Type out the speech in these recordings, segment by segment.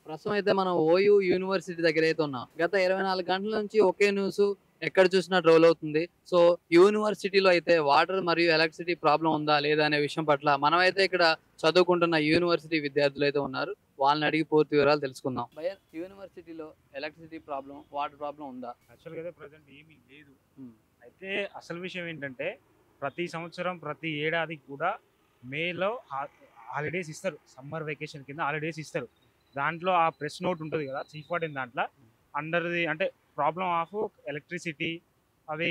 ప్రస్తుతం అయితే మనం ఓయూ యూనివర్సిటీ దగ్గర అయితే ఉన్నాం గత ఇరవై నాలుగు గంటల నుంచి ఒకే న్యూస్ ఎక్కడ చూసినా ట్రోల్ అవుతుంది సో యూనివర్సిటీలో అయితే వాటర్ మరియు ఎలక్ట్రిసిటీ ప్రాబ్లం ఉందా లేదా అనే విషయం పట్ల మనమైతే ఇక్కడ చదువుకుంటున్న యూనివర్సిటీ విద్యార్థులు అయితే ఉన్నారు వాళ్ళని అడిగి పూర్తి వివరాలు తెలుసుకుందాం భయ యూనివర్సిటీలో ఎలక్ట్రిసిటీ ప్రాబ్లం వాటర్ ప్రాబ్లం ఉందా యాక్చువల్గా అయితే ప్రజెంట్ ఏమీ లేదు Hmm. అయితే అసలు విషయం ఏంటంటే ప్రతి సంవత్సరం ప్రతి ఏడాది కూడా మేలో హాలిడేస్ ఇస్తారు సమ్మర్ వెకేషన్ కింద హాలిడేస్ ఇస్తారు దాంట్లో ఆ ప్రెస్ నోట్ ఉంటుంది కదా చీఫ్ వార్డెన్ దాంట్లో అండర్ది అంటే ప్రాబ్లం ఆఫ్ ఎలక్ట్రిసిటీ అవి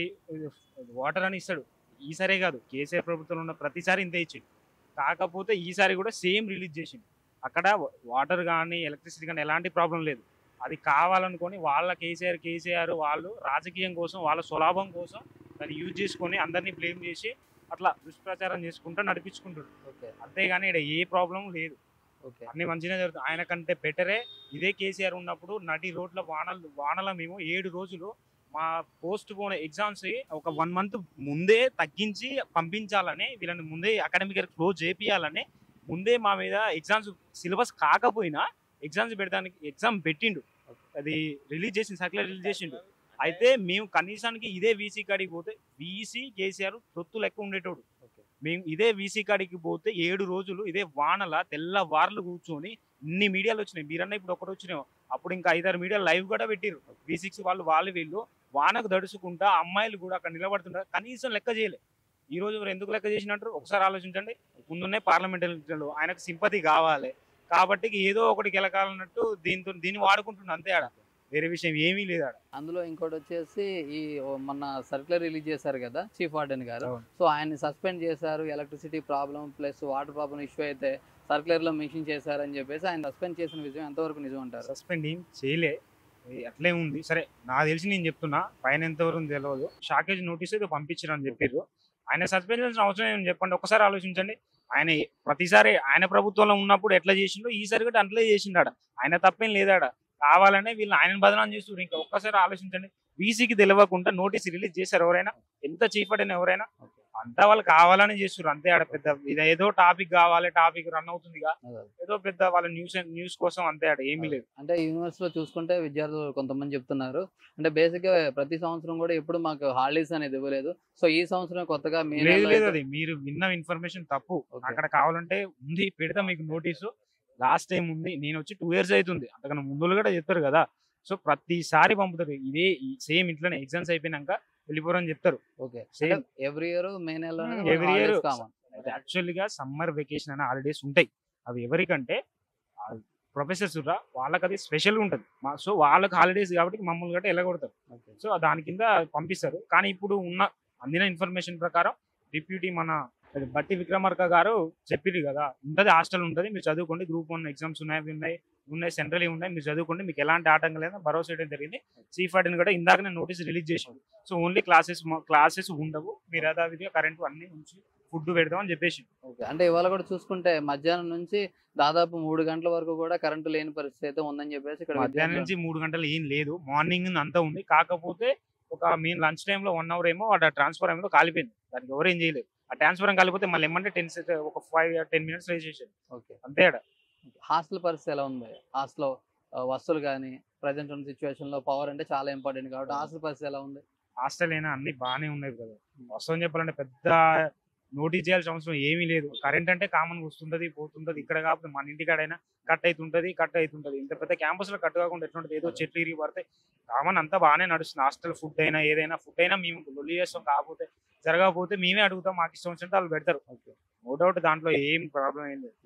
వాటర్ అని ఇస్తాడు ఈసారే కాదు కేసీఆర్ ప్రభుత్వంలో ఉన్న ప్రతిసారి ఇంతే ఇచ్చింది కాకపోతే ఈసారి కూడా సేమ్ రిలీజ్ చేసింది అక్కడ వాటర్ కానీ ఎలక్ట్రిసిటీ కానీ ఎలాంటి ప్రాబ్లం లేదు అది కావాలనుకొని వాళ్ళ కేసీఆర్ కేసీఆర్ వాళ్ళు రాజకీయం కోసం వాళ్ళ స్వలాభం కోసం దాన్ని యూజ్ చేసుకొని అందరినీ బ్లేమ్ చేసి అట్లా దుష్ప్రచారం చేసుకుంటూ నడిపించుకుంటారు ఓకే అంతేగాని ఇక్కడ ఏ ప్రాబ్లం లేదు ఓకే అన్ని మంచిగా జరుగుతుంది ఆయన కంటే బెటరే ఇదే కేసీఆర్ ఉన్నప్పుడు నడి రోడ్ల వానలు వానల మేము ఏడు రోజులు మా పోస్ట్ పోన్ ఎగ్జామ్స్ ఒక వన్ మంత్ ముందే తగ్గించి పంపించాలని వీళ్ళని ముందే అకాడమిక్ ఇయర్ క్లోజ్ చేపియాలని ముందే మా మీద ఎగ్జామ్స్ సిలబస్ కాకపోయినా ఎగ్జామ్స్ పెడతానికి ఎగ్జామ్ పెట్టిండు అది రిలీజ్ చేసింది సర్క్యులర్ రిలీజ్ చేసిండు అయితే మేము కనీసానికి ఇదే వీసీ కాడికి పోతే వీసీ కేసీఆర్ తొత్తు లెక్క ఉండేటోడు ఓకే మేము ఇదే వీసీ కాడికి పోతే ఏడు రోజులు ఇదే వానల తెల్లవార్లు కూర్చొని ఇన్ని మీడియాలు వచ్చినాయి మీరన్నా ఇప్పుడు ఒకటి వచ్చినాయి అప్పుడు ఇంకా ఐదారు మీడియాలు లైవ్ కూడా పెట్టిరు వి సిక్స్ వాళ్ళు వాళ్ళు వీళ్ళు వానకు దడుచుకుంటా అమ్మాయిలు కూడా అక్కడ నిలబడుతుంటారు కనీసం లెక్క చేయలే ఈ రోజు మరి ఎందుకు లెక్క చేసినట్టు ఒకసారి ఆలోచించండి ముందునే పార్లమెంట్ ఎన్నికలు ఆయనకు సింపతి కావాలి కాబట్టి ఏదో ఒకటి గెలకాలన్నట్టు దీంతో దీన్ని వాడుకుంటున్నా అంతే ఆడ వేరే విషయం ఏమీ లేదు ఆడ అందులో ఇంకోటి వచ్చేసి ఈ ఓ మొన్న సర్క్యులర్ రిలీజ్ చేశారు కదా చీఫ్ వార్డెన్ గారు అవును. సో ఆయన్ని సస్పెండ్ చేశారు electricity problem plus water problem issue అయితే సర్క్యులర్ లో మెన్షన్ చేశారని చెప్పేసి ఆయన సస్పెండ్ చేసిన విషయం ఎంతవరకు నిజం అంటారు సస్పెండ్ ఏం చేయలే ఏ అట్లే ఉంది సరే నాకు తెలిసి నేను చెప్తున్నా పైన ఎంతవరకు తెలియదు షాకేజ్ నోటీస్ ఏదో పంపించారు అని చెప్పారు ఆయన సస్పెండ్ చేసిన అవసరం ఏమి చెప్పండి ఒకసారి ఆలోచించండి ఆయన ప్రతిసారి ఆయన ప్రభుత్వంలో ఉన్నప్పుడు ఎట్లా చేసిండో ఈసారి కూడా అట్లే చేసిండాడ ఆయన తప్పేం లేదాడ కావాలనే వీళ్ళు ఆయన బదనాం చేస్తున్నారు ఇంకా ఒక్కసారి ఆలోచించండి వీసీకి తెలియకుండా నోటీస్ రిలీజ్ చేశారు ఎవరైనా ఎంత చీఫ్ అయినా ఎవరైనా అంతా వాళ్ళు కావాలని చేస్తున్నారు అంతే ఆడ పెద్ద ఇది ఏదో టాపిక్ కావాలి టాపిక్ రన్ అవుతుందిగా అదే. ఏదో పెద్ద వాళ్ళ న్యూస్ న్యూస్ కోసం అంతే ఆడ ఏమీ లేదు అంటే యూనివర్సిటీలో చూసుకుంటే విద్యార్థులు కొంతమంది చెప్తున్నారు అంటే బేసిక్ గా ప్రతి సంవత్సరం కూడా ఎప్పుడు మాకు హాలిడేస్ అనేది ఇవ్వలేదు సో ఈ సంవత్సరం కొత్తగా మే లేదు నెలలో లేదు అయితే- అది మీరు విన్న ఇన్ఫర్మేషన్ తప్పు Okay. అక్కడ కావాలంటే ఉంది పెడతా మీకు నోటీసు లాస్ట్ టైం ఉంది నేను వచ్చి టూ ఇయర్స్ అవుతుంది అంతకన్నా ముందు కూడా చెప్తారు కదా సో ప్రతిసారి పంపుతారు ఇదే సేమ్ ఇంట్లోనే ఎగ్జామ్స్ అయిపోయినాక వెళ్ళిపోరని చెప్తారు okay same every year May నెలలో Hmm, every year. కామన్ యాక్చువల్గా సమ్మర్ వెకేషన్ అనే హాలిడేస్ ఉంటాయి అవి ఎవరికంటే ప్రొఫెసర్స్ వాళ్ళకి అది స్పెషల్ ఉంటుంది సో వాళ్ళకి హాలిడేస్ కాబట్టి మమ్మల్ని గట్ట వెళ్ళగొడతారు సో దాని కింద పంపిస్తారు కానీ ఇప్పుడు ఉన్న అందిన ఇన్ఫర్మేషన్ ప్రకారం డిప్యూటీ మన అది బట్టి విక్రమార్క గారు చెప్పింది కదా ఉంటది హాస్టల్ ఉంటది మీరు చదువుకోండి గ్రూప్ వన్ ఎగ్జామ్స్ ఉన్నాయి అవి ఉన్నాయి ఉన్నాయి సెంట్రల్ ఉన్నాయి మీరు చదువుకోండి మీకు ఎలాంటి ఆటంకం లేదా భరోసా ఇవ్వడం జరిగింది చీఫ్ వార్డెన్ కూడా ఇందాకనే నోటీస్ రిలీజ్ చేసింది సో ఓన్లీ క్లాసెస్ క్లాసెస్ ఉండవు మీరు యథావిధిగా కరెంట్ అన్ని ఉంచి ఫుడ్ పెడదామని చెప్పేసి ఓకే అంటే ఇవాళ కూడా చూసుకుంటే మధ్యాహ్నం నుంచి దాదాపు మూడు గంటల వరకు కూడా కరెంటు లేని పరిస్థితి అయితే ఉందని చెప్పేసి ఇక్కడ మధ్యాహ్నం విద్యార్థులు- నుంచి మూడు గంటలు ఏం లేదు మార్నింగ్ అంతా ఉంది కాకపోతే ఒక మీ లంచ్ టైంలో వన్ అవర్ ఏమో వాడు ట్రాన్స్ఫర్ ఏమో కాలిపోయింది దానికి ఎవరు ఏం చేయలేదు ఆ ట్రాన్స్ఫర్ కాలిపోతే మళ్ళీ ఏమంటే టెన్ ఒక ఫైవ్ టెన్ మినిట్స్ రేస్ చేసేది ఓకే అంతే ఆడ హాస్టల్ పరిస్థితి ఎలా ఉంది హాస్టల్ వస్తువులు కానీ ప్రజెంట్ ఉన్న సిచ్యువేషన్ లో పవర్ అంటే చాలా ఇంపార్టెంట్ కాబట్టి హాస్టల్ పరిస్థితి ఎలా ఉంది హాస్టల్ అయినా అన్ని బాగానే ఉన్నాయి కదా వస్తాం చెప్పాలంటే పెద్ద నోటీస్ చేయాల్సిన అవసరం ఏమీ లేదు కరెంట్ అంటే కామన్ వస్తుంటది పోతుంటది ఇక్కడ కాకపోతే మన ఇంటికాడైనా కట్ అవుతుంటది కట్ అవుతుంటది ఇంత పెద్ద క్యాంపస్ లో కట్ కాకుండా ఎట్లుంటది ఏదో చెట్లు ఇరిగి పడితే కామన్ అంతా బాగానే నడుస్తుంది హాస్టల్ ఫుడ్ అయినా ఏదైనా ఫుడ్ అయినా మేము లొల్లి చేస్తాం కాకపోతే జరగకపోతే మేమే అడుగుతాం మాకు ఇష్టం వచ్చినట్టు వాళ్ళు పెడతారు నో డౌట్ దాంట్లో ఏం ప్రాబ్లం ఏం లేదు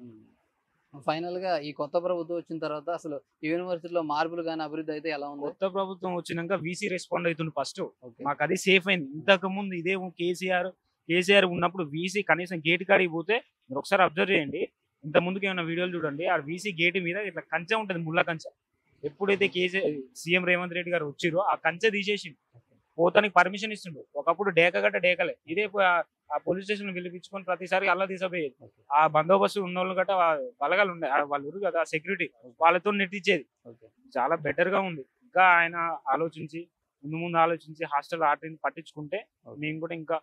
ఫైనల్ గా ఈ కొత్త ప్రభుత్వం వచ్చిన తర్వాత అసలు యూనివర్సిటీలో మార్పులు కానీ అభివృద్ధి అయితే ఎలా ఉంది కొత్త ప్రభుత్వం వచ్చినాక వీసీ రెస్పాండ్ అవుతుంది ఫస్ట్ ఓకే మాకు అది సేఫ్ అయింది ఇంతకు ముందు ఇదే కేసీఆర్ కేసీఆర్ ఉన్నప్పుడు వీసీ కనీసం గేట్ కాడికి పోతే మీరు ఒకసారి అబ్జర్వ్ చేయండి ఇంత ముందుకు ఏమైనా వీడియోలు చూడండి ఆ వీసీ గేట్ మీద ఇట్లా కంచె ఉంటుంది ముళ్ళ కంచె ఎప్పుడైతే కేసీఆర్ సీఎం రేవంత్ రెడ్డి గారు వచ్చిరో ఆ కంచె తీసేసి పోతానికి పర్మిషన్ ఇస్తుండు ఒకప్పుడు డేక గట్ట డేకలే ఇదే పో- ఆ పోలీస్ స్టేషన్ పిలిపించుకొని ప్రతిసారి అలా తీసపోయేది ఆ బందోబస్తు ఉన్న వాళ్ళు గట్ట వా- బలగాలు ఉండే ఆ వాళ్ళు ఉన్నారు కదా సెక్యూరిటీ వాళ్ళతో నెట్టించేది ఓకే చాలా బెటర్ గా ఉంది ఇంకా ఆయన ఆలోచించి ముందు ముందు ఆలోచించి హాస్టల్ ఆర్టీని పట్టించుకుంటే Okay. మేము కూడా ఇంకా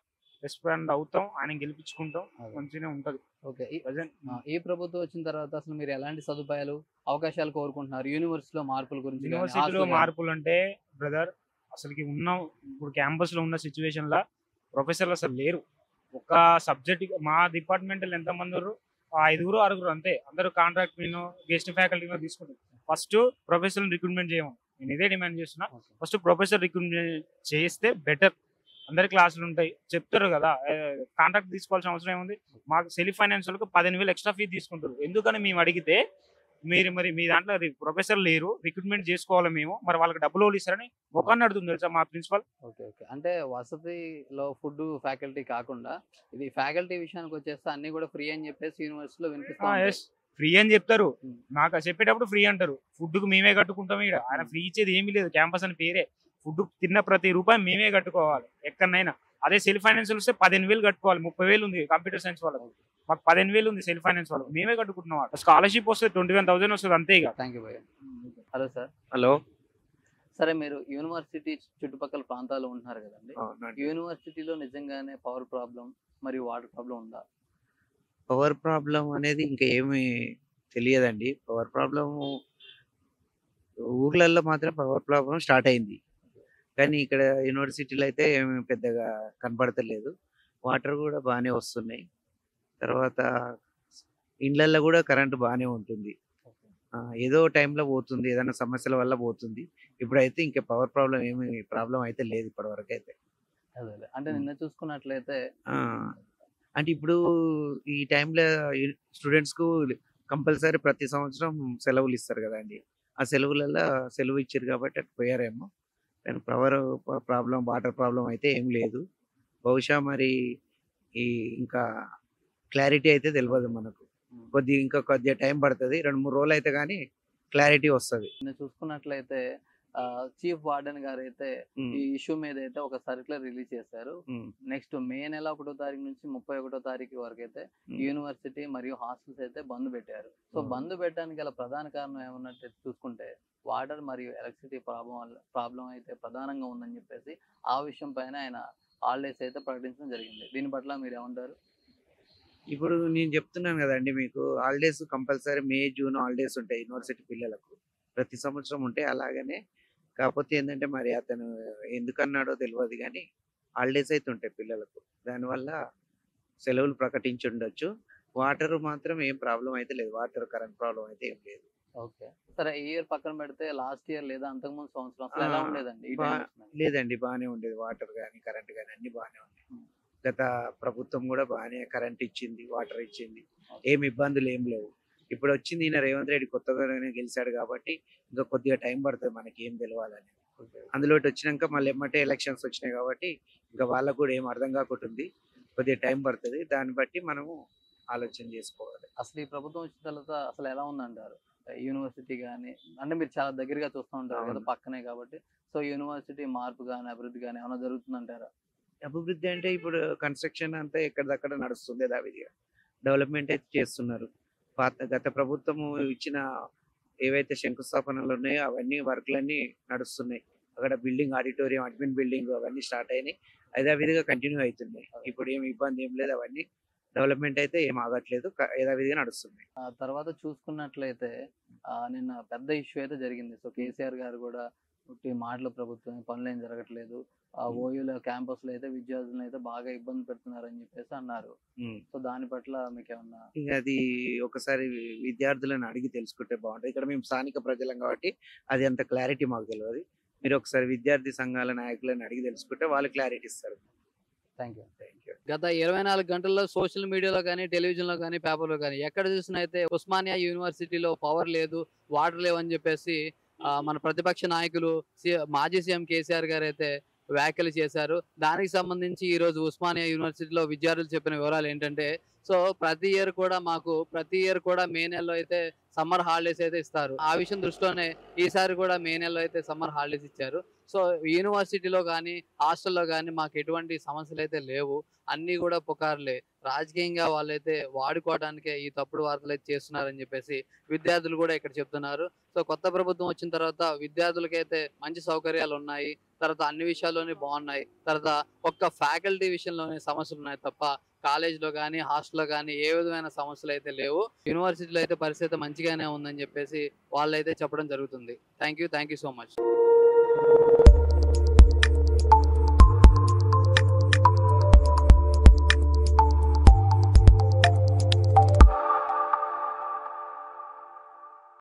రెస్పాండ్ అవుతాం ఆయన గెలిపించుకుంటాం అదే. మంచిగానే ఉంటది ఓకే ఈ- ప్రజెంట్ ఆ, ఈ ప్రభుత్వం వచ్చిన తర్వాత అసలు మీరు ఎలాంటి సదుపాయాలు అవకాశాలు కోరుకుంటున్నారు యూనివర్సిటీలో మార్పుల గురించి గానీ, యూనివర్సిటీలో hostel గానీ. మార్పులు అంటే బ్రదర్ అసలుకి ఉన్న ఇప్పుడు క్యాంపస్ లో ఉన్న సిచ్యువేషన్ లా ప్రొఫెసర్లు అసలు లేరు ఒక సబ్జెక్ట్ మా డిపార్ట్మెంట్ ఎంత మంది ఉన్నారు? ఆ ఐదుగురు ఆరుగురు అంతే అందరూ కాంట్రాక్ట్ మీద గెస్ట్ ఫ్యాకల్టీ మీద తీసుకుంటారు ఫస్ట్ ప్రొఫెసర్ రిక్రూట్మెంట్ చేయము నేను ఇదే డిమాండ్ చేస్తున్నా Okay. ఫస్ట్ ప్రొఫెసర్ రిక్రూట్మెంట్ చేస్తే బెటర్ అందరి క్లాసులు ఉంటాయి చెప్తారు కదా కాంట్రాక్ట్ తీసుకోవాల్సిన అవసరం ఏముంది మాకు సెల్ఫ్ ఫైనాన్స్ వాళ్ళకి పదిహేను వేలు ఎక్స్ట్రా ఫీ తీసుకుంటారు ఎందుకని మేము అడిగితే మీరు మరి మీ దాంట్లో ప్రొఫెసర్ లేరు రిక్రూట్మెంట్ చేసుకోవాలి మేము మరి వాళ్ళకి డబ్బులు వాళ్ళు ఇస్తారని ముఖాన్ని అడుగుతుంది తెలుసా మా ప్రిన్సిపల్ ఓకే ఓకే అంటే వసతిలో ఫుడ్ ఫ్యాకల్టీ కాకుండా ఇది ఫ్యాకల్టీ విషయానికి వచ్చేస్తే అన్ని కూడా ఫ్రీ అని చెప్పేసి యూనివర్సిటీలో వినిపిస్తా ఎస్ ఫ్రీ అని చెప్తారు Hmm. నాకు చెప్పేటప్పుడు ఫ్రీ అంటారు ఫుడ్ కు మేమే కట్టుకుంటాం ఇక్కడ ఆయన Hmm. ఫ్రీ ఇచ్చేది ఏమీ లేదు క్యాంపస్ అని పేరే ఫుడ్ తిన్న ప్రతి రూపాయి మేమే కట్టుకోవాలి ఎక్కడనైనా అదే సెల్ఫ్ ఫైనాన్స్ వస్తే పదిహేను వేలు కట్టుకోవాలి ముప్పై వేలు ఉంది కంప్యూటర్ సైన్స్ వాళ్ళకి మాకు పదిహేను వేలు ఉంది సెల్ఫ్ ఫైనాన్స్ వాళ్ళకి మేమే కట్టుకుంటున్నాం స్కాలర్షిప్ వస్తే ట్వంటీ వన్ థౌసండ్ వస్తుంది అంతే ఇక థ్యాంక్ యూ భయ్య హలో సార్ హలో సరే మీరు యూనివర్సిటీ చుట్టుపక్కల ప్రాంతాల్లో ఉంటున్నారు కదండి యూనివర్సిటీలో నిజంగానే పవర్ ప్రాబ్లం మరియు వాటర్ ప్రాబ్లం ఉందా పవర్ ప్రాబ్లం అనేది ఇంకా ఏమి తెలియదండి పవర్ ప్రాబ్లం ఊర్లలో మాత్రం పవర్ ప్రాబ్లం స్టార్ట్ అయింది కానీ ఇక్కడ యూనివర్సిటీలో అయితే ఏమి పెద్దగా కనపడతలేదు వాటర్ కూడా బాగానే వస్తున్నాయి తర్వాత ఇండ్లల్లో కూడా కరెంట్ బాగానే ఉంటుంది ఆ, ఏదో టైంలో పోతుంది ఏదైనా సమస్యల వల్ల పోతుంది ఇప్పుడైతే ఇంకా పవర్ ప్రాబ్లం ఏమి ప్రాబ్లం అయితే లేదు ఇప్పటివరకు అయితే అదే అదే. అంటే Hmm. నిన్న చూసుకున్నట్లయితే ఆ, అంటే ఇప్పుడు ఈ టైంలో స్టూడెంట్స్కు కంపల్సరీ ప్రతి సంవత్సరం సెలవులు ఇస్తారు కదండి ఆ సెలవులలో సెలవు ఇచ్చారు కాబట్టి అటు పోయారేమో కానీ పవర్ ప్రాబ్లం వాటర్ ప్రాబ్లం అయితే ఏం లేదు బహుశా మరి ఈ ఇంకా క్లారిటీ అయితే తెలియదు మనకు Hmm. కొద్ది ఇంకా కొద్దిగా టైం పడుతుంది రెండు మూడు రోజులు అయితే కానీ క్లారిటీ వస్తుంది నిన్న చూసుకున్నట్లయితే చీఫ్ వార్డెన్ గారు అయితే ఈ ఇష్యూ మీద అయితే ఒక సర్క్యులర్ రిలీజ్ చేశారు నెక్స్ట్ మే నెల ఒకటో తారీఖు నుంచి ముప్పై ఒకటో తారీఖు వరకు అయితే యూనివర్సిటీ మరియు హాస్టల్స్ అయితే బంద్ పెట్టారు సో Hmm. బంద్ పెట్టడానికి గల ప్రధాన కారణం ఏమన్నట్టు చూసుకుంటే వాటర్ మరియు ఎలక్ట్రిసిటీ ప్రాబ్లం వల్ల ప్రాబ్లం అయితే ప్రధానంగా ఉందని చెప్పేసి ఆ విషయం పైన ఆయన హాలిడేస్ అయితే ప్రకటించడం జరిగింది దీని పట్ల మీరు ఏమంటారు ఇప్పుడు నేను చెప్తున్నాను కదండి మీకు holidays compulsory May June holidays ఉంటాయి యూనివర్సిటీ పిల్లలకు ప్రతి సంవత్సరం ఉంటాయి అలాగనే కాకపోతే ఏంటంటే మరి అతను ఎందుకన్నాడో తెలియదు కానీ హాలిడేస్ అయితే ఉంటాయి పిల్లలకు దానివల్ల సెలవులు ప్రకటించి ఉండొచ్చు వాటర్ మాత్రం ఏం ప్రాబ్లం అయితే లేదు వాటర్ కరెంట్ ప్రాబ్లం అయితే ఏం లేదు ఓకే సరే ఈ ఇయర్ పక్కన పెడితే లాస్ట్ ఇయర్ లేదా అంతకుముందు సంవత్సరం అసలు ఎలా ఆ, ఉండేదండి ఈ బా- time వచ్చినప్పుడు? లేదండి బాగానే ఉండేది వాటర్ కానీ కరెంట్ కానీ అన్ని బాగానే ఉన్నాయి Hmm. గత ప్రభుత్వం కూడా బాగానే కరెంట్ ఇచ్చింది వాటర్ ఇచ్చింది ఏం ఇబ్బందులు ఏం లేవు ఇప్పుడు వచ్చింది ఈయన రేవంత్ రెడ్డి కొత్తగా గెలిచాడు కాబట్టి ఇంకా కొద్దిగా టైం పడుతుంది మనకి ఏం తెలవాలని అందులో ఇటు వచ్చినాక మళ్ళీ ఎమ్మటే ఎలక్షన్స్ వచ్చినాయి కాబట్టి ఇంకా వాళ్ళకు కూడా ఏం అర్థం కాకుంటుంది కొద్దిగా టైం పడుతుంది దాన్ని బట్టి మనము ఆలోచన చేసుకోవాలి అసలు ఈ ప్రభుత్వం వచ్చిన తర్వాత అసలు ఎలా ఉందంటారు యూనివర్సిటీ కానీ అంటే మీరు చాలా దగ్గరగా చూస్తూ ఉంటారు కదా అవును. పక్కనే కాబట్టి సో యూనివర్సిటీ మార్పు కానీ అభివృద్ధి కానీ ఏమైనా జరుగుతుందంటారా అభివృద్ధి అంటే ఇప్పుడు కన్స్ట్రక్షన్ అంతా ఎక్కడిదక్కడ నడుస్తుంది యథావిధిగా డెవలప్మెంట్ అయితే చేస్తున్నారు పాత గత ప్రభుత్వము ఇచ్చిన ఏవైతే శంకుస్థాపనలు ఉన్నాయో అవన్నీ వర్క్లన్నీ నడుస్తున్నాయి అక్కడ బిల్డింగ్ ఆడిటోరియం అడ్మిన్ బిల్డింగ్ అవన్నీ స్టార్ట్ అయినాయి యథావిధిగా కంటిన్యూ అవుతున్నాయి ఇప్పుడు ఏమి ఇబ్బంది ఏం లేదు అవన్నీ డెవలప్మెంట్ అయితే ఏం ఆగట్లేదు క- యథావిధిగా నడుస్తున్నాయి ఆ తర్వాత చూసుకున్నట్లయితే ఆ, నిన్న పెద్ద ఇష్యూ అయితే జరిగింది సో కేసీఆర్ గారు కూడా ఉట్టి మాటల ప్రభుత్వం పనులు ఏం జరగట్లేదు ఆ Hmm. ఓయూలో క్యాంపస్ లో అయితే విద్యార్థులను అయితే బాగా ఇబ్బంది పెడుతున్నారని చెప్పేసి అన్నారు ఉమ్. సో దాని పట్ల మీకు ఏమన్నా ఇక అది ఒకసారి విద్యార్థులను అడిగి తెలుసుకుంటే బాగుంటుంది ఇక్కడ మేము స్థానిక ప్రజలం కాబట్టి అది అంత క్లారిటీ మాకు తెలియదు మీరు ఒకసారి విద్యార్థి సంఘాల నాయకులను అడిగి తెలుసుకుంటే వాళ్ళు క్లారిటీ ఇస్తారు థ్యాంక్ యూ థ్యాంక్ యూ గత ఇరవై నాలుగు గంటల్లో సోషల్ మీడియాలో కానీ టెలివిజన్ లో కానీ పేపర్లో కానీ ఎక్కడ చూసినా అయితే ఉస్మానియా యూనివర్సిటీలో పవర్ లేదు వాటర్ లేవు అని చెప్పేసి ఆ, మన ప్రతిపక్ష నాయకులు సి- మాజీ సీఎం కేసీఆర్ గారు అయితే వ్యాఖ్యలు చేశారు దానికి సంబంధించి ఈ రోజు ఉస్మానియా యూనివర్సిటీలో విద్యార్థులు చెప్పిన వివరాలు ఏంటంటే సో ప్రతి ఇయర్ కూడా మాకు ప్రతి ఇయర్ కూడా మే నెలలో అయితే సమ్మర్ హాలిడేస్ అయితే ఇస్తారు ఆ విషయం దృష్టిలోనే ఈసారి కూడా మే నెలలో అయితే సమ్మర్ హాలిడేస్ ఇచ్చారు సో యూనివర్సిటీలో కానీ హాస్టల్లో కానీ మాకు ఎటువంటి సమస్యలు అయితే లేవు అన్ని కూడా పుకార్లే రాజకీయంగా వాళ్ళైతే వాడుకోవడానికే ఈ తప్పుడు వార్తలు అయితే చేస్తున్నారని చెప్పేసి విద్యార్థులు కూడా ఇక్కడ చెప్తున్నారు సో కొత్త ప్రభుత్వం వచ్చిన తర్వాత విద్యార్థులకైతే మంచి సౌకర్యాలు ఉన్నాయి తర్వాత అన్ని విషయాల్లోనే బాగున్నాయి తర్వాత ఒక్క ఫ్యాకల్టీ విషయంలోనే సమస్యలు ఉన్నాయి తప్ప కాలేజ్లో కానీ హాస్టల్లో కానీ ఏ విధమైన సమస్యలు అయితే లేవు యూనివర్సిటీలో అయితే పరిస్థితి మంచిగానే ఉందని చెప్పేసి వాళ్ళైతే చెప్పడం జరుగుతుంది thank you thank you so much